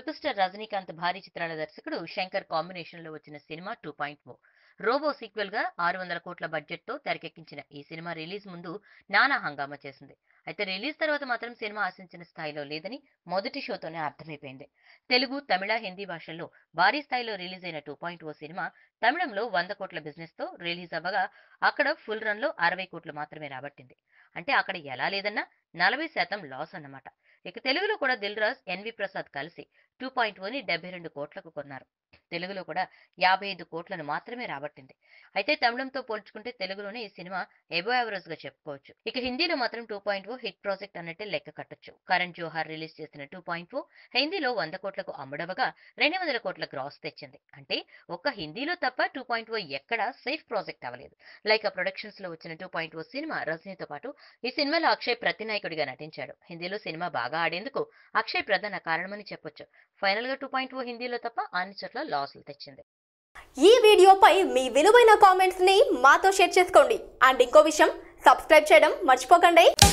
super star Rajinikanth భారీ చిత్రాల దర్శకుడు శంకర్ కాంబినేషన్ లో వచ్చిన cinema two point o Robo sequel గా ఆరు వందల కోట్ల బడ్జెట్ తో తెరకెక్కించిన ఈ సినిమా రిలీజ్ ముందు నానా హంగామా చేసింది అయితే రిలీజ్ తర్వాత మాత్రం సినిమా ఆశించిన స్థాయిలో లేదని మొదటి షోతోనే అర్థమైపోయింది తెలుగు తమిళ హిందీ భాషల్లో భారీ స్థాయిలో రిలీజ్ అయిన టూ పాయింట్ ఓ సినిమా తమిళంలో వంద కోట్ల బిజినెస్ తో రిలీజ్ అవ్వగా అక్కడ ఫుల్ రన్ లో అరవై కోట్లు మాత్రమే రాబట్టింది అంటే అక్కడ ఎలా లేదన్నా నలభై శాతం లాస్ అన్నమాట ఇక తెలుగులో కూడా దిల్ రాజ్ ఎన్వి ప్రసాద్ కలిసి టూ పాయింట్ ఓని డెబ్బై రెండు కోట్లకు కొన్నారు తెలుగులో కూడా యాభై ఐదు కోట్లను మాత్రమే రాబట్టింది అయితే తమిళంతో పోల్చుకుంటే తెలుగులోనే ఈ సినిమా ఎబో యావరేజ్ గా చెప్పుకోవచ్చు ఇక హిందీలో మాత్రం two point o hit project అన్నట్టే లెక్క కట్టొచ్చు కరణ్ జోహార్ రిలీజ్ చేసిన టూ పాయింట్ ఓ హిందీలో వంద కోట్లకు అమ్ముడవగా రెండు వందల కోట్ల గ్రాస్ తెచ్చింది అంటే ఒక్క హిందీలో తప్ప టూ పాయింట్ ఓ ఎక్కడా సేఫ్ ప్రాజెక్ట్ అవ్వలేదు లైక్ ప్రొడక్షన్స్ లో వచ్చిన టూ పాయింట్ ఓ సినిమా రజనీతో పాటు ఈ సినిమాలో అక్షయ్ ప్రతినాయకుడిగా నటించాడు హిందీలో సినిమా బాగా ఆడేందుకు అక్షయ్ ప్రధాన కారణమని చెప్పొచ్చు ఫైనల్ గా టూ పాయింట్ ఓ హిందీలో తప్ప అన్ని చోట్ల లాసులు తెచ్చింది ఈ వీడియోపై మీ విలువైన కామెంట్స్ ని మాతో షేర్ చేసుకోండి అండ్ ఇంకో విషయం సబ్స్క్రైబ్ చేయడం మర్చిపోకండి